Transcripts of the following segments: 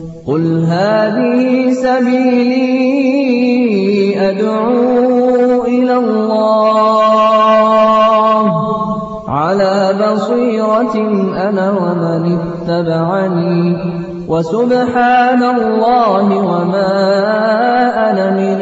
قل هذه سبيلي أدعو إلى الله على بصيرة أنا ومن اتبعني وسبحان الله وما أنا من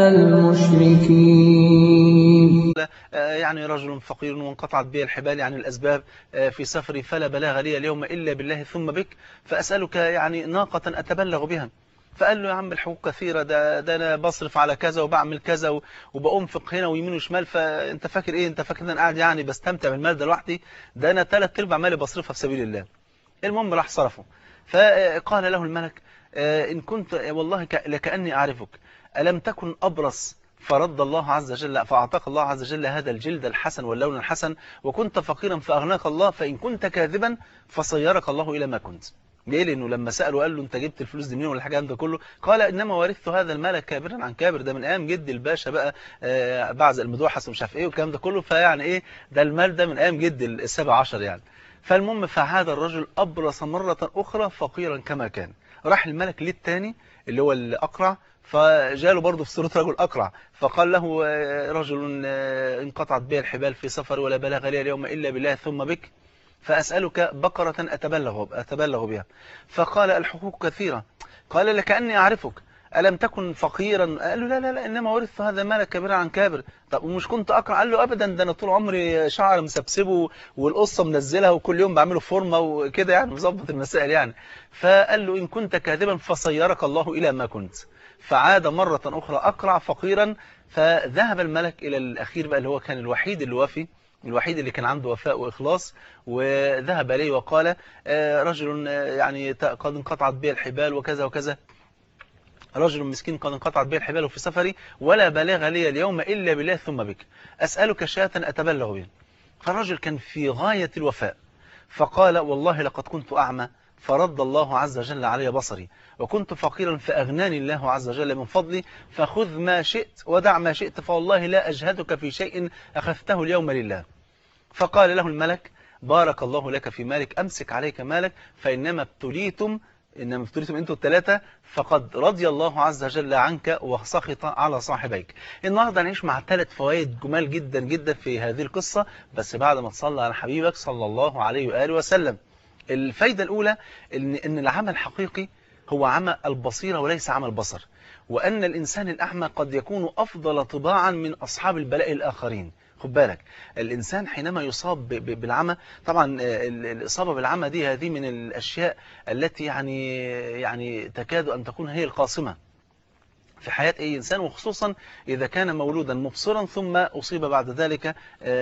المشركين يعني رجل فقير وانقطعت به الحبال عن الأسباب في سفري فلا بلاغ لي اليوم إلا بالله ثم بك فأسألك يعني ناقة أتبلغ بها فقال له يا عم الحقوق كثيرة ده, ده أنا بصرف على كذا وبعمل كذا وبأنفق هنا ويمين وشمال فأنت فاكر إيه أنت فاكر أن أنا قاعد يعني بستمتع بالمال ده لوحدي ده أنا ثلاث أرباع مالي بصرفها في سبيل الله المهم راح صرفه فقال له الملك إن كنت والله لكأني أعرفك ألم تكن أبرص فرد الله عز وجل فأعطاك الله عز وجل هذا الجلد الحسن واللون الحسن وكنت فقيرا فأغناك الله فإن كنت كاذبا فصيرك الله إلى ما كنت ليه لأنه لما سأله قال له أنت جبت الفلوس دي منين ولا الحاجة ده كله قال إنما ورثت هذا المال كابرا عن كابر ده من أيام جدي الباشا بقى آه بعز المدوحس ومش عارف إيه والكلام ده كله فيعني إيه ده المال ده من أيام جدي السبع عشر يعني فالمهم فعاد الرجل أبرص مرة أخرى فقيرا كما كان راح الملك للتاني اللي هو الأقرع فجاله برضه في صورة رجل أقرع فقال له رجل انقطعت به الحبال في سفر ولا بلغ لي اليوم إلا بالله ثم بك فأسألك بقرة أتبلغ, أتبلغ بها فقال الحقوق كثيرة قال لكأني أعرفك ألم تكن فقيرا قال له لا لا لا إنما ورثت هذا مالك كبيرا عن كابر طب ومش كنت أقرأ قال له أبدا ده أنا طول عمري شعر مسبسبه والقصة منزلها وكل يوم بعمله فورمة وكده يعني مظبط المسائل يعني فقال له إن كنت كاذبا فصيرك الله إلى ما كنت فعاد مرة أخرى أقرع فقيرا فذهب الملك إلى الأخير بقى اللي هو كان الوحيد اللي وفي الوحيد اللي كان عنده وفاء وإخلاص وذهب إليه وقال رجل يعني قد انقطعت به الحبال وكذا وكذا رجل مسكين قد انقطعت به الحبال في سفري ولا بلاغ لي اليوم إلا بالله ثم بك أسألك شاة أتبلغ بها فالرجل كان في غاية الوفاء فقال والله لقد كنت أعمى فرد الله عز وجل علي بصري وكنت فقيرا فأغناني الله عز وجل من فضلي فخذ ما شئت ودع ما شئت فوالله لا أجهدك في شيء أخذته اليوم لله فقال له الملك بارك الله لك في مالك أمسك عليك مالك فإنما ابتليتم إنما ابتليتم أنتم الثلاثة فقد رضي الله عز وجل عنك وسخط على صاحبيك النهاردة نعيش مع ثلاث فوائد جمال جدا جدا في هذه القصة بس بعد ما تصلى على حبيبك صلى الله عليه وآله وسلم الفايدة الأولى إن, إن العمل حقيقي هو عمى البصيرة وليس عمى البصر وأن الإنسان الأعمى قد يكون أفضل طباعا من أصحاب البلاء الآخرين خد بالك الإنسان حينما يصاب بالعمى طبعا الإصابة بالعمى دي هذه من الأشياء التي يعني يعني تكاد أن تكون هي القاصمة في حياة أي إنسان وخصوصا إذا كان مولودا مبصرا ثم أصيب بعد ذلك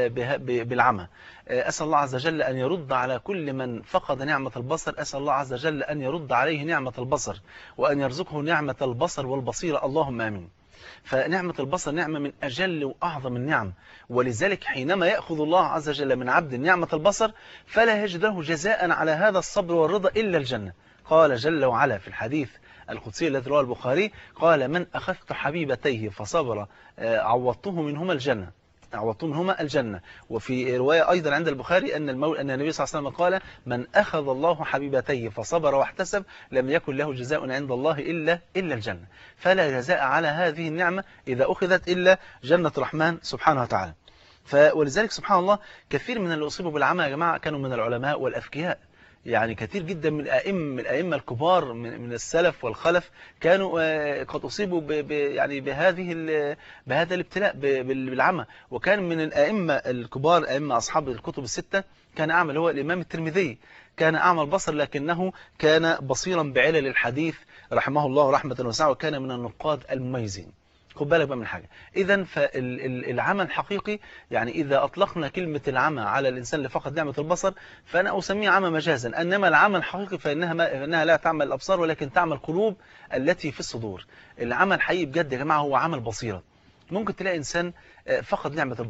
بالعمى أسأل الله عز وجل أن يرد على كل من فقد نعمة البصر أسأل الله عز وجل أن يرد عليه نعمة البصر وأن يرزقه نعمة البصر والبصيرة اللهم آمين فنعمة البصر نعمة من أجل وأعظم النعم ولذلك حينما يأخذ الله عز وجل من عبد نعمة البصر فلا يجد له جزاء على هذا الصبر والرضا إلا الجنة قال جل وعلا في الحديث القدسي الذي رواه البخاري قال من أخذت حبيبتيه فصبر عوضته منهما الجنة عوضته منهما الجنة وفي رواية أيضا عند البخاري أن, المول... أن النبي صلى الله عليه وسلم قال من أخذ الله حبيبتيه فصبر واحتسب لم يكن له جزاء عند الله إلا, إلا الجنة فلا جزاء على هذه النعمة إذا أخذت إلا جنة الرحمن سبحانه وتعالى ولذلك سبحان الله كثير من اللي أصيبوا بالعمى يا جماعة كانوا من العلماء والأذكياء يعني كثير جدا من الأئمة من الأئمة الكبار من, من السلف والخلف كانوا قد أصيبوا ب ب يعني بهذه بهذا الابتلاء بالعمى وكان من الأئمة الكبار أئمة أصحاب الكتب الستة كان أعمل هو الإمام الترمذي كان أعمى البصر لكنه كان بصيرا بعلل الحديث رحمه الله رحمة واسعة وكان من النقاد المميزين خد بالك بقى من حاجة إذا فالعمى الحقيقي يعني إذا أطلقنا كلمة العمى على الإنسان اللي فقد نعمة البصر فأنا أسميه عمى مجازا إنما العمى الحقيقي فإنها, ما فإنها لا تعمل الأبصار ولكن تعمل القلوب التي في الصدور العمى الحقيقي بجد يا جماعة هو عمل بصيرة ممكن تلاقي إنسان فقد نعمة البصر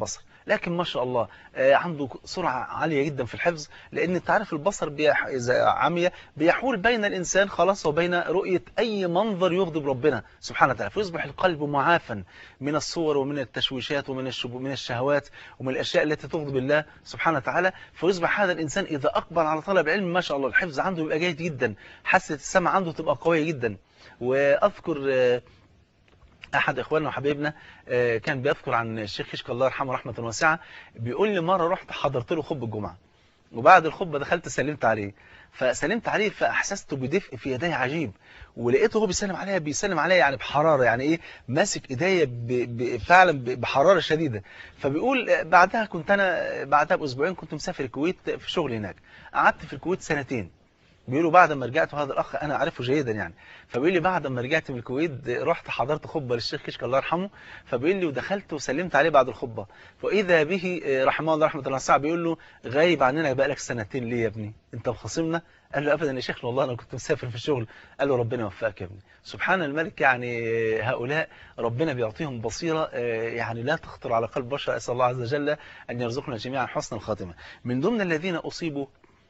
لكن ما شاء الله آه، عنده سرعة عالية جدا في الحفظ لأن أنت عارف البصر بيح... إذا عمية بيحول بين الإنسان خلاص وبين رؤية أي منظر يغضب ربنا سبحانه وتعالى فيصبح القلب معافا من الصور ومن التشويشات ومن الشبو... من الشهوات ومن الأشياء التي تغضب الله سبحانه وتعالى فيصبح هذا الإنسان إذا أقبل على طلب العلم ما شاء الله الحفظ عنده يبقى جيد جدا حاسة السمع عنده تبقى قوية جدا وأذكر آه، احد اخواننا وحبايبنا آه، كان بيذكر عن الشيخ كشك الله يرحمه رحمه واسعه بيقول لي مره رحت حضرت له خطبه الجمعه وبعد الخطبه دخلت سلمت عليه فسلمت عليه فاحسست بدفء في يدي عجيب ولقيته هو بيسلم عليا بيسلم عليا يعني بحراره يعني ايه ماسك ايديا ب- ب- فعلا ب- بحراره شديده فبيقول آه، بعدها كنت انا بعدها باسبوعين كنت مسافر الكويت في شغل هناك قعدت في الكويت سنتين بيقولوا بعد ما رجعت هذا الاخ انا اعرفه جيدا يعني فبيقول لي بعد ما رجعت من الكويت رحت حضرت خطبه للشيخ كشك الله يرحمه فبيقول لي ودخلت وسلمت عليه بعد الخطبه واذا به آه، رحمه الله رحمه الله واسعه بيقول له غايب عننا بقى لك سنتين ليه يا ابني انت مخاصمنا قال له ابدا يا شيخ والله انا كنت مسافر في الشغل قال له ربنا يوفقك يا ابني سبحان الملك يعني هؤلاء ربنا بيعطيهم بصيره آه، يعني لا تخطر على قلب بشر اسال الله عز وجل ان يرزقنا جميعا حسن الخاتمه من ضمن الذين اصيبوا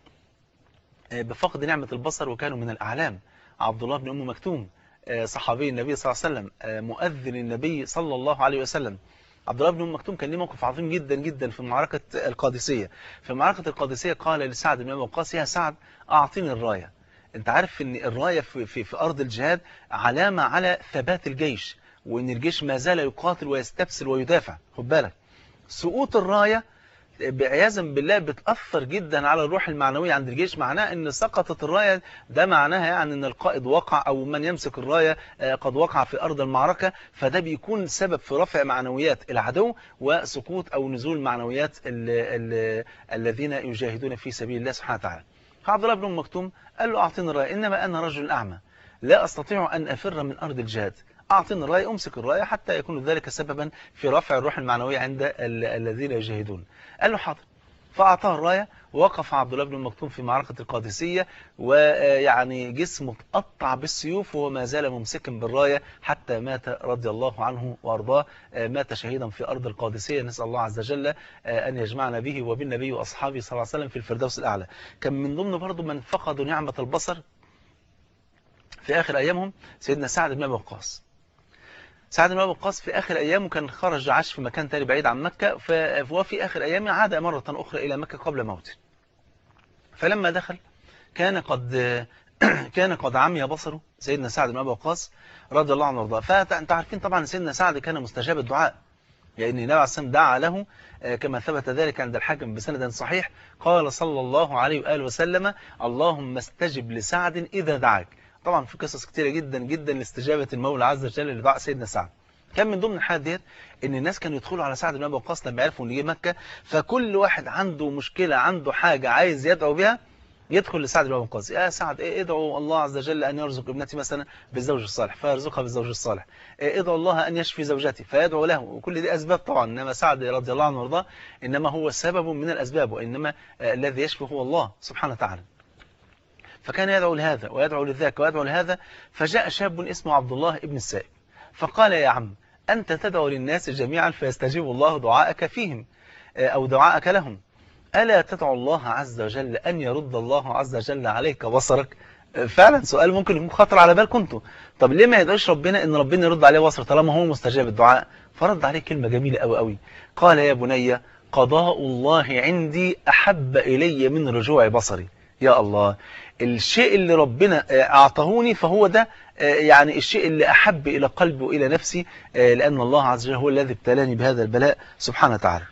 بفقد نعمة البصر وكانوا من الأعلام عبد الله بن أم مكتوم آه، صحابي النبي صلى الله عليه وسلم آه، مؤذن النبي صلى الله عليه وسلم عبد الله بن أم مكتوم كان له موقف عظيم جدا جدا في معركة القادسية في معركة القادسية قال لسعد بن أبي وقاص يا سعد أعطيني الراية أنت عارف أن الراية في, في, في أرض الجهاد علامة على ثبات الجيش وأن الجيش ما زال يقاتل ويستبسل ويدافع خد بالك سقوط الراية بعياذا بالله بتأثر جدا على الروح المعنوية عند الجيش معناه ان سقطت الراية ده معناها يعني ان القائد وقع او من يمسك الراية آه، قد وقع في ارض المعركة فده بيكون سبب في رفع معنويات العدو وسقوط او نزول معنويات ال ال الذين يجاهدون في سبيل الله سبحانه وتعالى فعبد الله بن أم مكتوم قال له اعطيني الراية انما انا رجل اعمى لا استطيع ان افر من ارض الجهاد أعطيني الراية أمسك الراية حتى يكون ذلك سببا في رفع الروح المعنوية عند ال- الذين يجاهدون قال له حاضر فأعطاه الراية ووقف عبد الله بن مكتوم في معركة القادسية ويعني جسمه اتقطع بالسيوف وهو ما زال ممسكا بالراية حتى مات رضي الله عنه وأرضاه آه، مات شهيدا في أرض القادسية نسأل الله عز وجل آه، أن يجمعنا به وبالنبي وأصحابه صلى الله عليه وسلم في الفردوس الأعلى كان من ضمن برضه من فقدوا نعمة البصر في آخر أيامهم سيدنا سعد بن أبي وقاص سعد بن أبي وقاص في آخر أيامه كان خرج عاش في مكان تاني بعيد عن مكة فهو في آخر أيامه عاد مرة أخرى إلى مكة قبل موته فلما دخل كان قد كان قد عمي بصره سيدنا سعد بن أبي وقاص رضي الله عنه وارضاه فأنت عارفين طبعا سيدنا سعد كان مستجاب الدعاء لأن النبي عليه الصلاة والسلام دعا له آه، كما ثبت ذلك عند الحاكم بسند صحيح قال صلى الله عليه وآله وسلم اللهم استجب لسعد إذا دعاك طبعا في قصص كتيرة جدا جدا لاستجابة المولى عز وجل لدعاء سيدنا سعد كان من ضمن الحالات ديت ان الناس كانوا يدخلوا على سعد بن ابي وقاص لما يعرفوا ان جه مكه فكل واحد عنده مشكله عنده حاجه عايز يدعو بها يدخل لسعد بن ابي وقاص يا سعد إيه ادعو الله عز وجل ان يرزق ابنتي مثلا بالزوج الصالح فيرزقها بالزوج الصالح إيه ادعو الله ان يشفي زوجتي فيدعو له وكل دي اسباب طبعا انما سعد رضي الله عنه وارضاه انما هو سبب من الاسباب وانما آه، الذي يشفي هو الله سبحانه وتعالى فكان يدعو لهذا ويدعو لذاك ويدعو لهذا فجاء شاب اسمه عبد الله ابن السائب فقال يا عم أنت تدعو للناس جميعا فيستجيب الله دعاءك فيهم آه، أو دعاءك لهم ألا تدعو الله عز وجل أن يرد الله عز وجل عليك بصرك آه، فعلا سؤال ممكن يكون خطر على بالكم انتوا طب ليه ما يدعوش ربنا ان ربنا يرد عليه بصر طالما هو مستجاب الدعاء فرد عليه كلمة جميلة قوي قوي قال يا بني قضاء الله عندي أحب إلي من رجوع بصري يا الله الشيء اللي ربنا آه، أعطهوني فهو ده آه، يعني الشيء اللي أحب إلى قلبي وإلى نفسي آه، لأن الله عز وجل هو الذي ابتلاني بهذا البلاء سبحانه وتعالى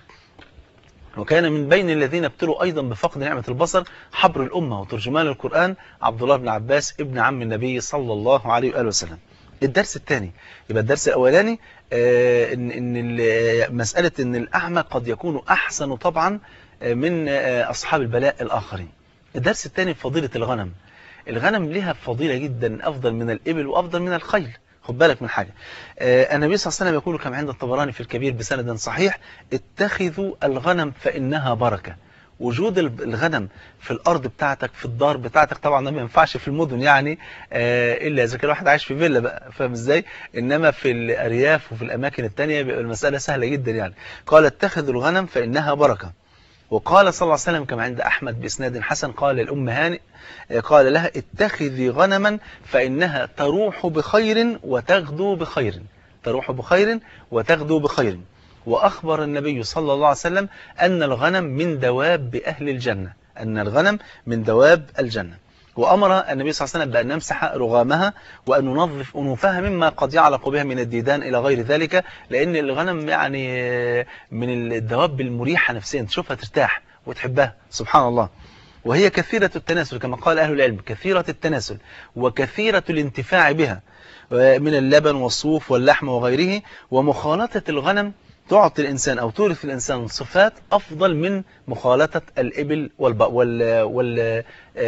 وكان من بين الذين ابتلوا أيضا بفقد نعمة البصر حبر الأمة وترجمان القرآن عبد الله بن عباس ابن عم النبي صلى الله عليه وآله وسلم الدرس الثاني يبقى الدرس الأولاني آه، إن إن ال- مسألة إن الأعمى قد يكون أحسن طبعا آه، من آه، أصحاب البلاء الآخرين الدرس الثاني فضيلة الغنم الغنم لها فضيلة جدا أفضل من الإبل وأفضل من الخيل خد بالك من حاجة آه، النبي صلى الله عليه وسلم يقول كما عند الطبراني في الكبير بسند صحيح اتخذوا الغنم فإنها بركة وجود الغنم في الارض بتاعتك في الدار بتاعتك طبعا ده ما ينفعش في المدن يعني آه الا اذا كان واحد عايش في فيلا بقى فاهم ازاي انما في الارياف وفي الاماكن التانية بيبقى المساله سهله جدا يعني قال اتخذوا الغنم فانها بركه وقال صلى الله عليه وسلم كما عند أحمد بإسناد حسن قال للأم هانئ قال لها اتخذي غنما فإنها تروح بخير وتغدو بخير تروح بخير وتغدو بخير وأخبر النبي صلى الله عليه وسلم أن الغنم من دواب أهل الجنة أن الغنم من دواب الجنة وأمر النبي صلى الله عليه وسلم بأن نمسح رغامها وأن ننظف أنوفها مما قد يعلق بها من الديدان إلى غير ذلك لأن الغنم يعني من الدواب المريحة نفسيا تشوفها ترتاح وتحبها سبحان الله وهي كثيرة التناسل كما قال أهل العلم كثيرة التناسل وكثيرة الانتفاع بها من اللبن والصوف واللحم وغيره ومخالطة الغنم تعطي الإنسان أو تورث الإنسان صفات أفضل من مخالطة الإبل والب... وال... وال...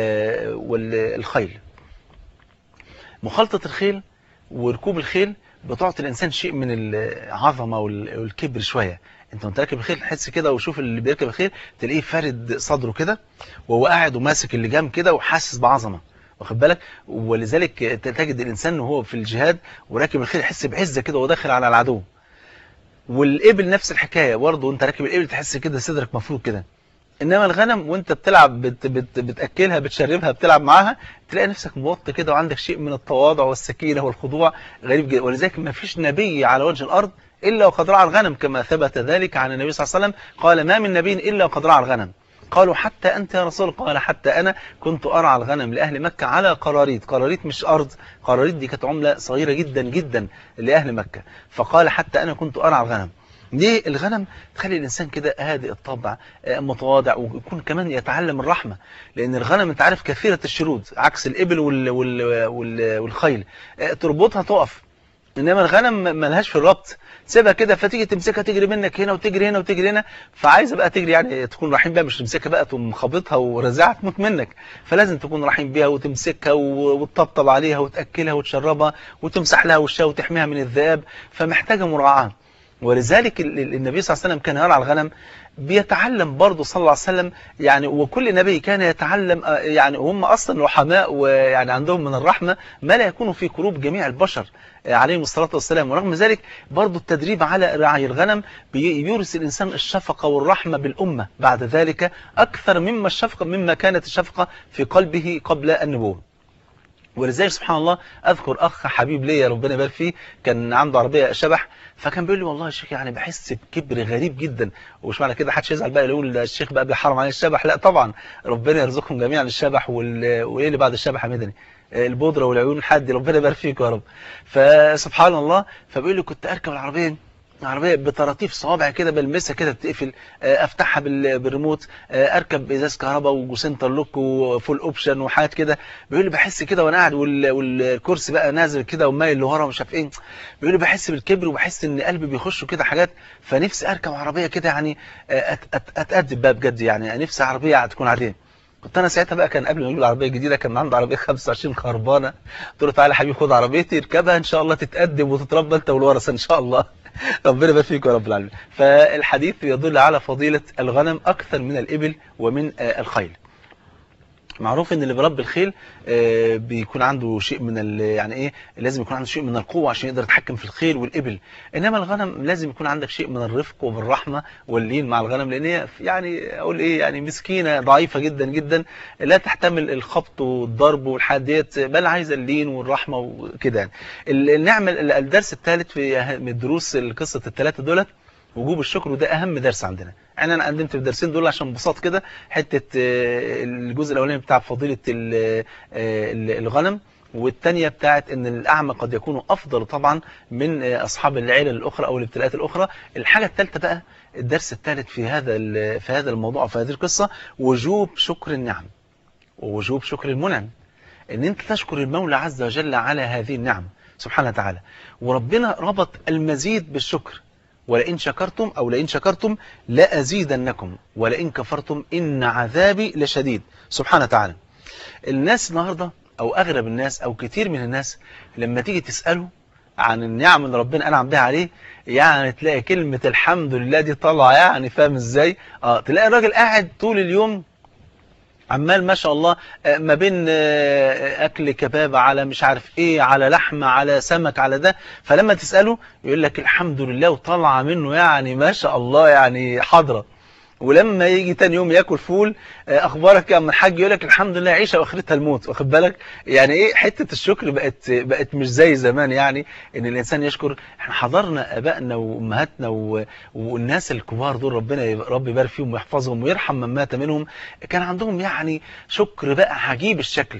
والخيل مخالطة الخيل وركوب الخيل بتعطي الإنسان شيء من العظمة والكبر شوية انت وانت راكب الخيل تحس كده وشوف اللي بيركب الخيل تلاقيه فارد صدره كده وهو قاعد وماسك اللجام كده وحاسس بعظمه واخد بالك ولذلك تجد الانسان وهو في الجهاد وراكب الخيل يحس بعزه كده وهو داخل على العدو والابل نفس الحكايه برضه وانت راكب الابل تحس كده صدرك مفروض كده انما الغنم وانت بتلعب بت بت بتاكلها بتشربها بتلعب معاها تلاقي نفسك موطي كده وعندك شيء من التواضع والسكينه والخضوع غريب جدا ولذلك ما فيش نبي على وجه الارض إلا وقد رعى الغنم كما ثبت ذلك عن النبي صلى الله عليه وسلم قال ما من نبي إلا وقد رعى الغنم قالوا حتى أنت يا رسول قال حتى أنا كنت أرعى الغنم لأهل مكة على قراريط قراريط مش أرض قراريط دي كانت عملة صغيرة جدا جدا لأهل مكة فقال حتى أنا كنت أرعى الغنم ليه الغنم تخلي الإنسان كده هادئ الطبع متواضع ويكون كمان يتعلم الرحمة لأن الغنم أنت عارف كثيرة الشرود عكس الإبل وال وال وال والخيل تربطها تقف إنما الغنم ملهاش في الربط سيبها كده فتيجي تمسكها تجري منك هنا وتجري هنا وتجري هنا فعايزه بقى تجري يعني تكون رحيم بيها مش تمسكها بقى تقوم خابطها ورزعها تموت منك فلازم تكون رحيم بيها وتمسكها وتطبطب عليها وتاكلها وتشربها وتمسح لها وشها وتحميها من الذئاب فمحتاجه مراعاه ولذلك النبي صلى الله عليه وسلم كان يرعى الغنم بيتعلم برضه صلى الله عليه وسلم يعني وكل نبي كان يتعلم يعني هم اصلا رحماء ويعني عندهم من الرحمه ما لا يكون في قلوب جميع البشر عليهم الصلاه والسلام ورغم ذلك برضه التدريب على رعي الغنم بيورث الانسان الشفقه والرحمه بالامه بعد ذلك اكثر مما الشفقه مما كانت الشفقه في قلبه قبل النبوه ولذلك سبحان الله اذكر اخ حبيب ليا ربنا يبارك فيه كان عنده عربيه شبح فكان بيقول لي والله يا شيخ يعني بحس بكبر غريب جدا ومش معنى كده حدش يزعل بقى يقول الشيخ بقى بيحرم عليه الشبح لا طبعا ربنا يرزقهم جميعا الشبح وال... وايه اللي بعد الشبح يا مدني البودره والعيون الحد ربنا يبارك فيك يا رب فسبحان الله فبيقول لي كنت اركب العربيه العربيه بطراطيف صوابعي كده بلمسها كده بتقفل افتحها بالريموت اركب ازاز كهرباء وسنتر لوك وفول اوبشن وحاجات كده بيقول لي بحس كده وانا قاعد والكرسي بقى نازل كده ومايل لورا ومش عارف ايه بيقول لي بحس بالكبر وبحس ان قلبي بيخش كده حاجات فنفسي اركب عربيه كده يعني اتادب بقى بجد يعني نفسي عربيه تكون عاديه كنت انا ساعتها بقى كان قبل ما اجيب العربيه الجديده كان عندي عربيه 25 خربانه قلت له تعالى يا حبيبي خد عربيتي اركبها ان شاء الله تتقدم وتتربى انت والورثه ان شاء الله ربنا يبارك فيك يا رب العالمين فالحديث يدل على فضيلة الغنم أكثر من الإبل ومن الخيل معروف ان اللي بيربي الخيل بيكون عنده شيء من يعني ايه لازم يكون عنده شيء من القوه عشان يقدر يتحكم في الخيل والابل انما الغنم لازم يكون عندك شيء من الرفق والرحمه واللين مع الغنم لان هي يعني اقول ايه يعني مسكينه ضعيفه جدا جدا لا تحتمل الخبط والضرب والحاجات ديت بل عايزه اللين والرحمه وكده يعني النعمه الدرس الثالث في من دروس قصه الثلاثه دولت وجوب الشكر وده اهم درس عندنا يعني انا قدمت في الدرسين دول عشان ببساطه كده حته الجزء الاولاني بتاع فضيله الغنم والثانيه بتاعت ان الاعمى قد يكون افضل طبعا من اصحاب العيله الاخرى او الابتلاءات الاخرى الحاجه الثالثه بقى الدرس الثالث في هذا في هذا الموضوع في هذه القصه وجوب شكر النعم ووجوب شكر المنعم ان انت تشكر المولى عز وجل على هذه النعم سبحانه وتعالى وربنا ربط المزيد بالشكر ولئن شكرتم أو لئن شكرتم لأزيدنكم ولئن كفرتم إن عذابي لشديد سبحانه وتعالى الناس النهاردة أو أغلب الناس أو كتير من الناس لما تيجي تسأله عن النعم اللي ربنا انعم بها عليه يعني تلاقي كلمة الحمد لله دي طالعه يعني فاهم ازاي اه تلاقي الراجل قاعد طول اليوم عمال ما شاء الله آه، ما بين آه، اكل كباب على مش عارف ايه على لحمه على سمك على ده فلما تساله يقول لك الحمد لله وطالعه منه يعني ما شاء الله يعني حاضره ولما يجي تاني يوم ياكل فول آه، اخبارك يا عم الحاج يقول لك الحمد لله عيشه واخرتها الموت واخد بالك يعني ايه حته الشكر بقت بقت مش زي زمان يعني ان الانسان يشكر احنا حضرنا ابائنا وامهاتنا و... والناس الكبار دول ربنا يب- رب يبارك فيهم ويحفظهم ويرحم من مات منهم كان عندهم يعني شكر بقى عجيب الشكل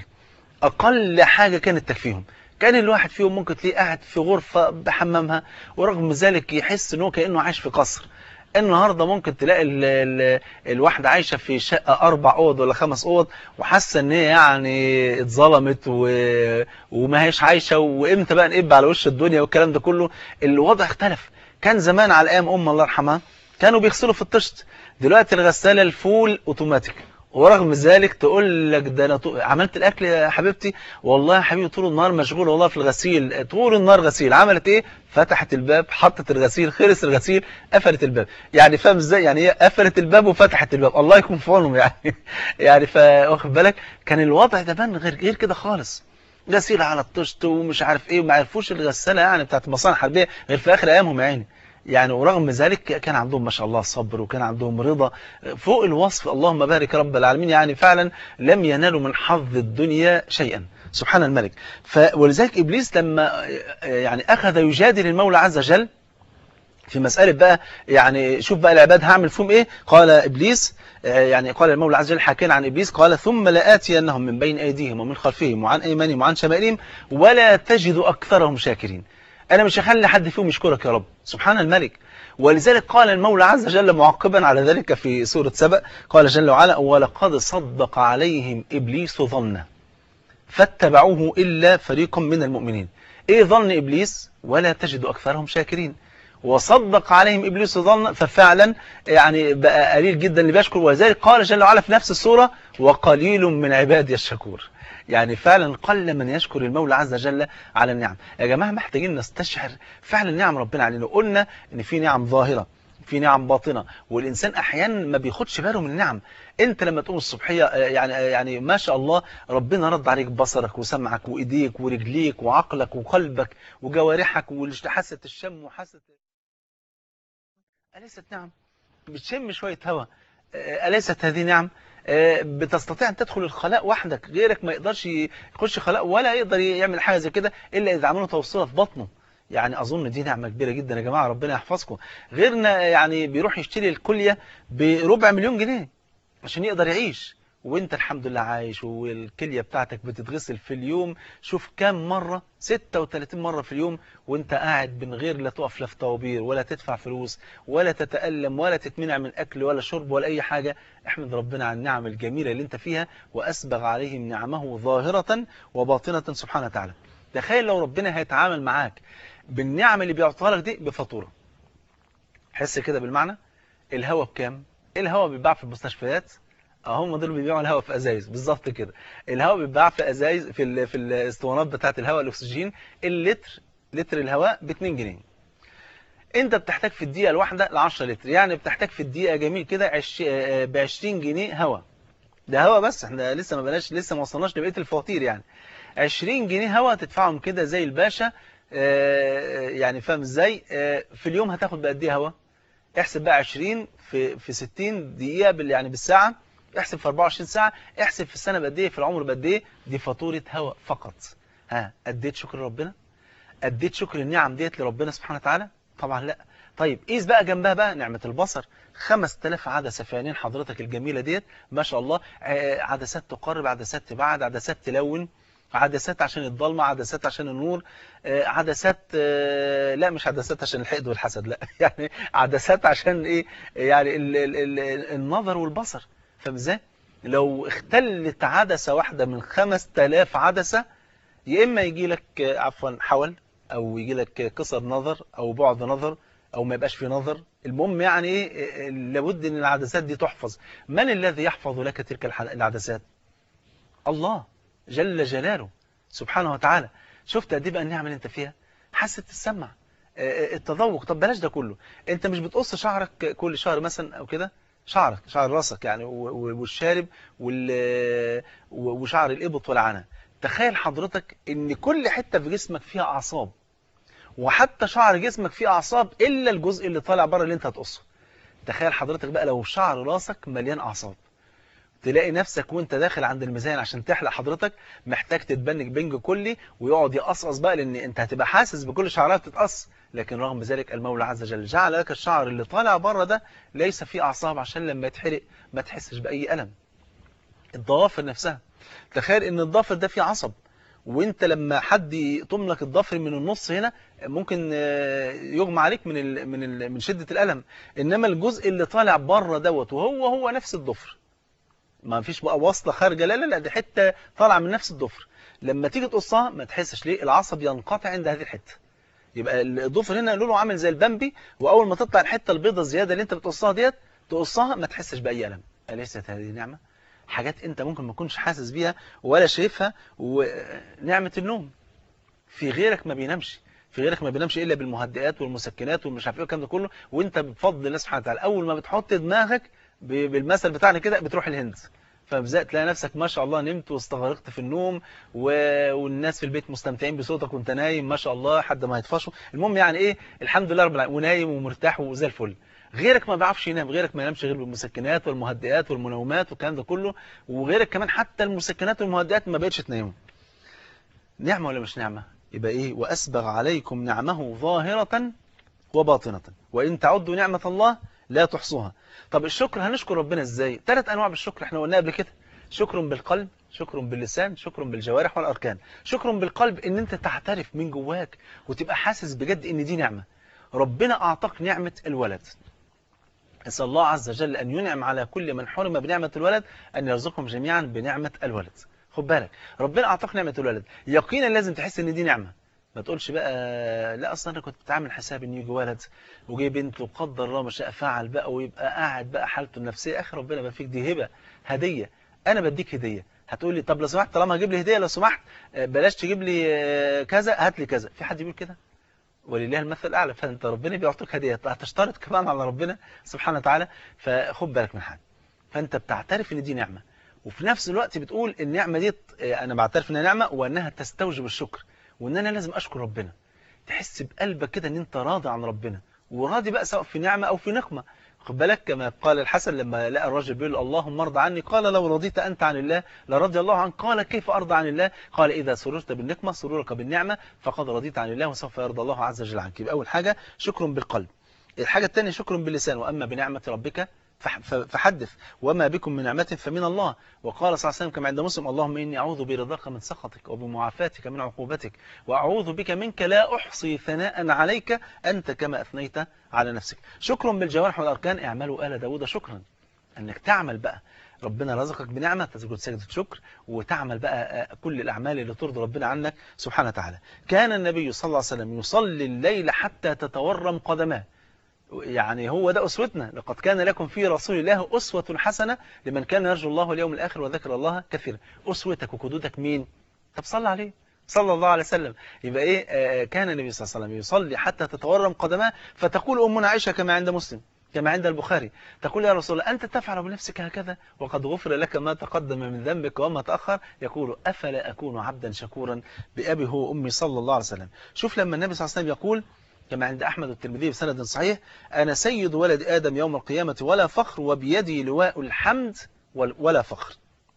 اقل حاجه كانت تكفيهم كان الواحد فيهم ممكن تلاقيه قاعد في غرفه بحمامها ورغم ذلك يحس ان هو كانه عايش في قصر النهارده ممكن تلاقي ال ال الواحده عايشه في شقه اربع اوض ولا خمس اوض وحاسه ان هي يعني اتظلمت و... وما هيش عايشه وامتى بقى نقب على وش الدنيا والكلام ده كله الوضع اختلف كان زمان على ايام ام الله يرحمها كانوا بيغسلوا في الطشت دلوقتي الغساله الفول اوتوماتيك ورغم ذلك تقول لك ده انا طو... عملت الاكل يا حبيبتي والله يا حبيبي طول النهار مشغول والله في الغسيل طول النهار غسيل عملت ايه فتحت الباب حطت الغسيل خلص الغسيل قفلت الباب يعني فاهم ازاي يعني هي قفلت الباب وفتحت الباب الله يكون في عونهم يعني يعني فواخد بالك كان الوضع ده بان غير غير كده خالص غسيل على الطشت ومش عارف ايه وما عرفوش الغساله يعني بتاعت المصانع الحربيه غير في اخر ايامهم يا عيني يعني ورغم ذلك كان عندهم ما شاء الله صبر وكان عندهم رضا فوق الوصف اللهم بارك رب العالمين يعني فعلا لم ينالوا من حظ الدنيا شيئا سبحان الملك ف ولذلك ابليس لما يعني اخذ يجادل المولى عز وجل في مسألة بقى يعني شوف بقى العباد هعمل فيهم ايه قال ابليس آه، يعني قال المولى عز وجل حكينا عن ابليس قال ثم لآتينهم من بين ايديهم ومن خلفهم وعن ايمانهم وعن شمائلهم ولا تجد اكثرهم شاكرين انا مش هخلي حد فيهم يشكرك يا رب سبحان الملك ولذلك قال المولى عز وجل معقبا على ذلك في سورة سبأ قال جل وعلا ولقد صدق عليهم ابليس ظنه فاتبعوه إلا فريق من المؤمنين إيه ظن إبليس ولا تجد أكثرهم شاكرين وصدق عليهم إبليس ظن ففعلا يعني بقى قليل جدا اللي بيشكر ولذلك قال جل وعلا في نفس السورة وقليل من عبادي الشكور يعني فعلا قل من يشكر المولى عز وجل على النعم يا جماعة محتاجين نستشعر فعلا نعم ربنا علينا قلنا ان في نعم ظاهرة في نعم باطنة والإنسان أحيانا ما بياخدش باله من النعم أنت لما تقوم الصبحية آه، يعني آه، يعني ما شاء الله ربنا رد عليك بصرك وسمعك وإيديك ورجليك وعقلك وقلبك وجوارحك وحاسة الشم وحاسة أليست نعم بتشم شوية هواء آه، أليست هذه نعم آه، بتستطيع أن تدخل الخلاء وحدك غيرك ما يقدرش يخش خلاء ولا يقدر يعمل حاجة زي كده إلا إذا عملوا توصيلة في بطنه يعني أظن دي نعمة كبيرة جدا يا جماعة ربنا يحفظكم غيرنا يعني بيروح يشتري الكلية بربع مليون جنيه عشان يقدر يعيش وانت الحمد لله عايش والكلية بتاعتك بتتغسل في اليوم شوف كام مرة 36 مرة في اليوم وانت قاعد من غير لا تقف لا في طوابير ولا تدفع فلوس ولا تتألم ولا تتمنع من أكل ولا شرب ولا أي حاجة احمد ربنا على النعم الجميلة اللي انت فيها وأسبغ عليهم نعمه ظاهرة وباطنة سبحانه وتعالى تخيل لو ربنا هيتعامل معاك بالنعم اللي بيعطيها لك دي بفاتورة حس كده بالمعنى الهواء بكام الهواء بيتباع في المستشفيات اه هم دول بيبيعوا الهواء في ازايز بالظبط كده الهواء بيتباع في ازايز في ال... في الاسطوانات بتاعه الهواء الاكسجين اللتر لتر الهواء ب 2 جنيه انت بتحتاج في الدقيقه الواحده ل 10 لتر يعني بتحتاج في الدقيقه جميل كده عش... ب 20 جنيه هواء ده هواء بس احنا لسه ما بلاش لسه ما وصلناش لبقيه الفواتير يعني 20 جنيه هواء تدفعهم كده زي الباشا آه، يعني فاهم ازاي آه، في اليوم هتاخد بقد ايه هواء احسب بقى 20 في في 60 دقيقه بال يعني بالساعه احسب في 24 ساعه احسب في السنه بقد ايه في العمر بقد ايه دي فاتوره هواء فقط ها اديت شكر ربنا اديت شكر النعم ديت لربنا سبحانه وتعالى طبعا لا طيب قيس بقى جنبها بقى نعمه البصر 5000 عدسه في عينين حضرتك الجميله ديت ما شاء الله آه، عدسات تقرب عدسات تبعد عدسات تلون عدسات عشان الضلمة عدسات عشان النور آه، عدسات آه، لا مش عدسات عشان الحقد والحسد لا يعني عدسات عشان ايه يعني ال ال ال النظر والبصر فاهم ازاي لو اختلت عدسة واحدة من 5000 عدسة يا اما يجي لك آه، عفوا حول او يجي لك قصر نظر او بعد نظر او ما يبقاش في نظر المهم يعني ايه آه، لابد ان العدسات دي تحفظ من الذي يحفظ لك تلك الح- العدسات الله جل جلاله سبحانه وتعالى شفت قد ايه بقى النعم اللي انت فيها حاسه السمع آه، التذوق طب بلاش ده كله انت مش بتقص شعرك كل شهر مثلا او كده شعرك شعر راسك يعني و- و- والشارب وال- و- وشعر الابط والعنى تخيل حضرتك ان كل حته في جسمك فيها اعصاب وحتى شعر جسمك فيه اعصاب الا الجزء اللي طالع بره اللي انت هتقصه تخيل حضرتك بقى لو شعر راسك مليان اعصاب تلاقي نفسك وانت داخل عند الميزان عشان تحلق حضرتك محتاج تتبنج بنج كلي ويقعد يقصقص بقى لان انت هتبقى حاسس بكل شعرات بتتقص لكن رغم ذلك المولى عز وجل جعل لك الشعر اللي طالع بره ده ليس فيه اعصاب عشان لما يتحرق ما تحسش باي الم الضوافر نفسها تخيل ان الضافر ده فيه عصب وانت لما حد يقطم لك الضفر من النص هنا ممكن آه، يغمى عليك من ال من ال من شدة الألم انما الجزء اللي طالع بره دوت وهو هو نفس الضفر ما فيش بقى وصلة خارجة لا لا لا دي حتة طالعة من نفس الضفر لما تيجي تقصها ما تحسش ليه العصب ينقطع عند هذه الحتة يبقى الضفر هنا لونه عامل زي البامبي واول ما تطلع الحتة البيضة الزيادة اللي انت بتقصها ديت تقصها ما تحسش بأي ألم أليست هذه نعمة حاجات انت ممكن ما تكونش حاسس بيها ولا شايفها ونعمة النوم في غيرك ما بينامش في غيرك ما بينامش الا بالمهدئات والمسكنات والمش عارف ايه والكلام ده كله وانت بفضل الله سبحانه وتعالى اول ما بتحط دماغك ب- بالمثل بتاعنا كده بتروح الهند فبزاء تلاقي نفسك ما شاء الله نمت واستغرقت في النوم و... والناس في البيت مستمتعين بصوتك وانت نايم ما شاء الله حد ما يطفشوا المهم يعني ايه الحمد لله رب العالمين ونايم ومرتاح وزي الفل غيرك ما بيعرفش ينام غيرك ما ينامش غير بالمسكنات والمهدئات والمنومات والكلام ده كله وغيرك كمان حتى المسكنات والمهدئات ما بقتش تنامه نعمة ولا مش نعمة يبقى ايه وأسبغ عليكم نعمه ظاهرة وباطنة وإن تعدوا نعمة الله لا تحصوها طب الشكر هنشكر ربنا ازاي ثلاث انواع بالشكر احنا قلناها قبل كده شكر بالقلب شكر باللسان شكر بالجوارح والاركان شكر بالقلب ان انت تعترف من جواك وتبقى حاسس بجد ان دي نعمة ربنا اعطاك نعمة الولد اسال الله عز وجل ان ينعم على كل من حرم بنعمة الولد ان يرزقهم جميعا بنعمة الولد خد بالك ربنا اعطاك نعمة الولد يقينا لازم تحس ان دي نعمة ما تقولش بقى لا اصلا انا كنت بتعامل حساب ان يجي ولد وجاي بنت وقدر الله ما شاء فعل بقى ويبقى قاعد بقى حالته النفسيه اخي ربنا ما فيك دي هبه هديه انا بديك هديه هتقول لي طب لو سمحت طالما هجيب لي هديه لو سمحت آه، بلاش تجيب لي آه، كذا هات لي كذا في حد يقول كده ولله المثل الاعلى فانت ربنا بيعطيك هديه هتشترط كمان على ربنا سبحانه وتعالى فخد بالك من حاجه فانت بتعترف ان دي نعمه وفي نفس الوقت بتقول النعمه دي آه، انا بعترف انها نعمه وانها تستوجب الشكر وان انا لازم اشكر ربنا تحس بقلبك كده ان انت راضي عن ربنا وراضي بقى سواء في نعمة او في نقمة خد بالك كما قال الحسن لما لقى الرجل بيقول اللهم ارضى عني قال لو رضيت انت عن الله لرضي الله عنك قال كيف ارضى عن الله قال اذا سررت بالنقمة سرورك بالنعمة فقد رضيت عن الله وسوف يرضى الله عز وجل عنك يبقى اول حاجة شكر بالقلب الحاجة الثانية شكر باللسان واما بنعمة ربك فح- ف- فحدث وما بكم من نعمة فمن الله وقال صلى الله عليه وسلم كما عند مسلم اللهم إني أعوذ برضاك من سخطك وبمعافاتك من عقوبتك وأعوذ بك منك لا أحصي ثناء عليك أنت كما أثنيت على نفسك شكر بالجوارح والأركان اعملوا آل داود شكرا أنك تعمل بقى ربنا رزقك بنعمة تسجد سجدة شكر وتعمل بقى آه، كل الأعمال اللي ترضي ربنا عنك سبحانه وتعالى كان النبي صلى الله عليه وسلم يصلي الليل حتى تتورم قدماه يعني هو ده أسوتنا لقد كان لكم في رسول الله أسوة حسنة لمن كان يرجو الله واليوم الآخر وذكر الله كثيرا أسوتك وقدوتك مين طب صلى عليه صلى الله عليه وسلم يبقى إيه آه، كان النبي صلى الله عليه وسلم يصلي حتى تتورم قدماه فتقول أمنا عائشة كما عند مسلم كما عند البخاري تقول يا رسول الله أنت تفعل بنفسك هكذا وقد غفر لك ما تقدم من ذنبك وما تأخر يقول أفلا أكون عبدا شكورا بأبي هو أمي صلى الله عليه وسلم شوف لما النبي صلى الله عليه وسلم يقول كما عند أحمد والترمذي بسند صحيح أنا سيد ولد آدم يوم القيامة ولا فخر وبيدي لواء الحمد وال- ولا فخر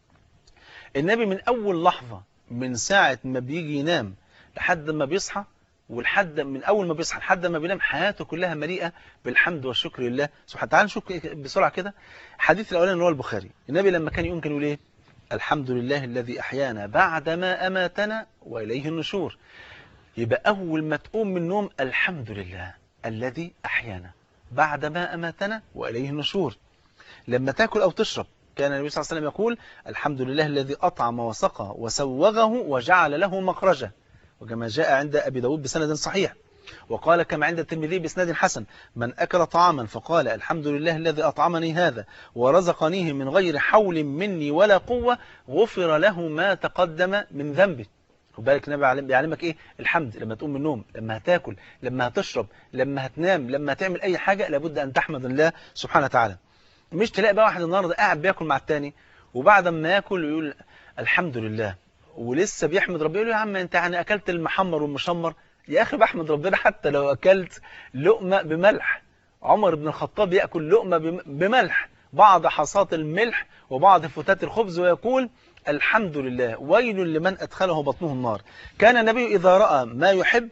النبي من أول لحظة من ساعة ما بيجي ينام لحد ما بيصحى ولحد من أول ما بيصحى لحد ما بينام حياته كلها مليئة بالحمد والشكر لله سبحانه تعالى نشوف بسرعة كده حديث الأولاني اللي هو البخاري النبي لما كان يقوم كان يقول إيه الحمد لله الذي أحيانا بعدما أماتنا وإليه النشور يبقى أول ما تقوم من النوم الحمد لله الذي أحيانا بعدما أماتنا وإليه النشور لما تاكل أو تشرب كان النبي صلى الله عليه وسلم يقول الحمد لله الذي أطعم وسقى وسوغه وجعل له مخرجا وكما جاء عند أبي داود بسند صحيح وقال كما عند الترمذي بإسناد حسن من أكل طعاما فقال الحمد لله الذي أطعمني هذا ورزقنيه من غير حول مني ولا قوة غفر له ما تقدم من ذنبه خد بالك النبي علم- بيعلمك ايه الحمد لما تقوم من النوم لما هتاكل لما هتشرب لما هتنام لما هتعمل اي حاجه لابد ان تحمد الله سبحانه وتعالى مش تلاقي بقى واحد النهارده قاعد بياكل مع التاني وبعد ما ياكل يقول الحمد لله ولسه بيحمد ربنا يقول له يا عم انت يعني اكلت المحمر والمشمر يا اخي بحمد ربنا حتى لو اكلت لقمه بملح عمر بن الخطاب ياكل لقمه بم- بملح بعض حصات الملح وبعض فتات الخبز ويقول الحمد لله ويل لمن ادخله بطنه النار كان النبي اذا راى ما يحب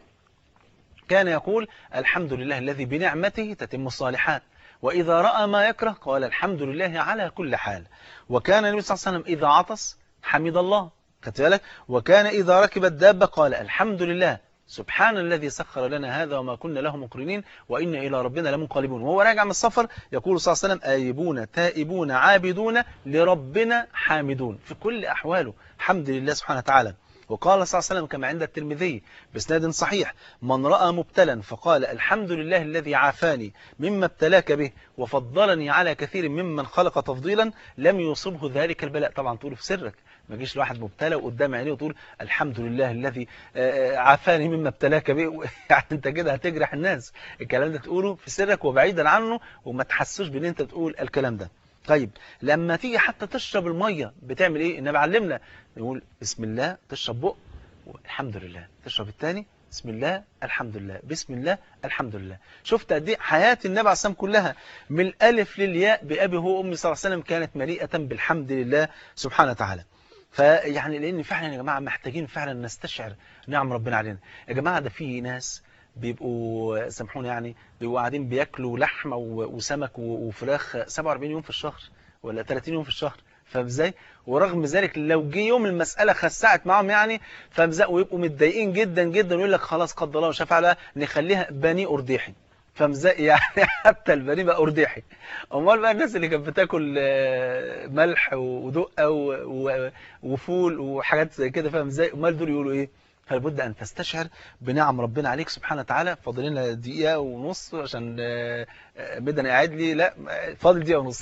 كان يقول الحمد لله الذي بنعمته تتم الصالحات وإذا رأى ما يكره قال الحمد لله على كل حال وكان النبي صلى الله عليه وسلم إذا عطس حمد الله خدت بالك وكان إذا ركب الدابة قال الحمد لله سبحان الذي سخر لنا هذا وما كنا له مقرنين وإن إلى ربنا لمنقلبون وهو راجع من السفر يقول صلى الله عليه وسلم آيبون تائبون عابدون لربنا حامدون في كل أحواله حمد لله سبحانه وتعالى وقال صلى الله عليه وسلم كما عند الترمذي باسناد صحيح من رأى مبتلا فقال الحمد لله الذي عافاني مما ابتلاك به وفضلني على كثير ممن خلق تفضيلا لم يصبه ذلك البلاء طبعا تقول في سرك ما يجيش لواحد مبتلى وقدام عينيه وتقول الحمد لله الذي آه، عافاني مما ابتلاك به يعني انت كده هتجرح الناس الكلام ده تقوله في سرك وبعيدا عنه وما تحسوش بان انت تقول الكلام ده طيب لما تيجي حتى تشرب الميه بتعمل ايه النبي علمنا نقول بسم الله تشرب بق الحمد لله تشرب الثاني بسم الله الحمد لله بسم الله الحمد لله شفت قد ايه حياه النبي عليه الصلاه والسلام كلها من الالف للياء بابي هو امي صلى الله عليه وسلم كانت مليئه بالحمد لله سبحانه وتعالى فيعني لان فعلا يا جماعه محتاجين فعلا نستشعر نعم ربنا علينا يا جماعه ده في ناس بيبقوا سامحوني يعني بيبقوا قاعدين بياكلوا لحمه و- وسمك و- وفراخ 47 يوم في الشهر ولا 30 يوم في الشهر فاهم ازاي ورغم ذلك لو جه يوم المساله خسعت معاهم يعني فاهم ازاي ويبقوا متضايقين جدا جدا ويقول لك خلاص قدر الله وشاف على نخليها بني ارديحي فاهم ازاي يعني حتى البني بقى ارديحي امال بقى الناس اللي كانت بتاكل آه، ملح ودقه و- و- وفول وحاجات زي كده فاهم ازاي امال دول يقولوا ايه فلابد ان تستشعر بنعم ربنا عليك سبحانه وتعالى فاضل لنا دقيقه ونص عشان آه، آه، بدنا قاعد لي لا فاضل دقيقه ونص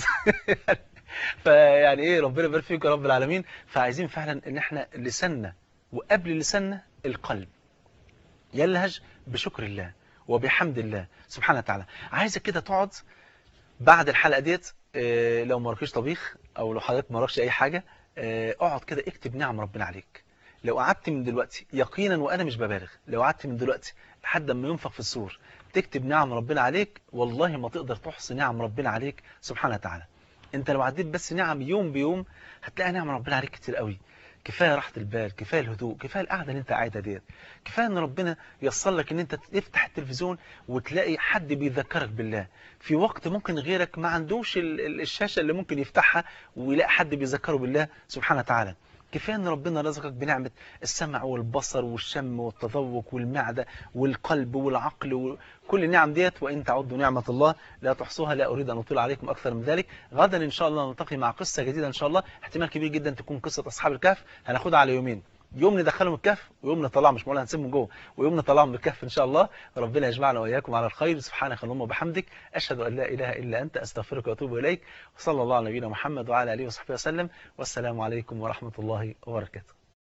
فيعني ايه ربنا يبارك فيك يا رب العالمين فعايزين فعلا ان احنا لساننا وقبل لساننا القلب يلهج بشكر الله وبحمد الله سبحانه وتعالى عايزك كده تقعد بعد الحلقه ديت آه، لو ما وراكيش طبيخ او لو حضرتك ما وراكش اي حاجه آه، اقعد كده اكتب نعم ربنا عليك لو قعدت من دلوقتي يقينا وانا مش ببالغ لو قعدت من دلوقتي لحد ما ينفخ في السور تكتب نعم ربنا عليك والله ما تقدر تحصي نعم ربنا عليك سبحانه وتعالى انت لو عديت بس نعم يوم بيوم هتلاقي نعم ربنا عليك كتير قوي كفايه راحه البال كفايه الهدوء كفايه القعده اللي انت قاعدها ديت كفايه ان ربنا ييسر لك ان انت تفتح التلفزيون وتلاقي حد بيذكرك بالله في وقت ممكن غيرك ما عندوش ال- ال- الشاشه اللي ممكن يفتحها ويلاقي حد بيذكره بالله سبحانه وتعالى كفايه ان ربنا رزقك بنعمه السمع والبصر والشم والتذوق والمعده والقلب والعقل وكل النعم ديت وان تعدوا نعمه الله لا تحصوها لا اريد ان اطيل عليكم اكثر من ذلك غدا ان شاء الله نلتقي مع قصه جديده ان شاء الله احتمال كبير جدا تكون قصه اصحاب الكهف هناخدها على يومين يوم ندخلهم الكهف ويوم نطلعهم مش معقول هنسيبهم جوه ويوم نطلعهم من الكهف ان شاء الله ربنا يجمعنا واياكم على الخير سبحانك اللهم وبحمدك اشهد ان لا اله الا انت استغفرك واتوب اليك وصلى الله على نبينا محمد وعلى اله وصحبه وسلم والسلام عليكم ورحمه الله وبركاته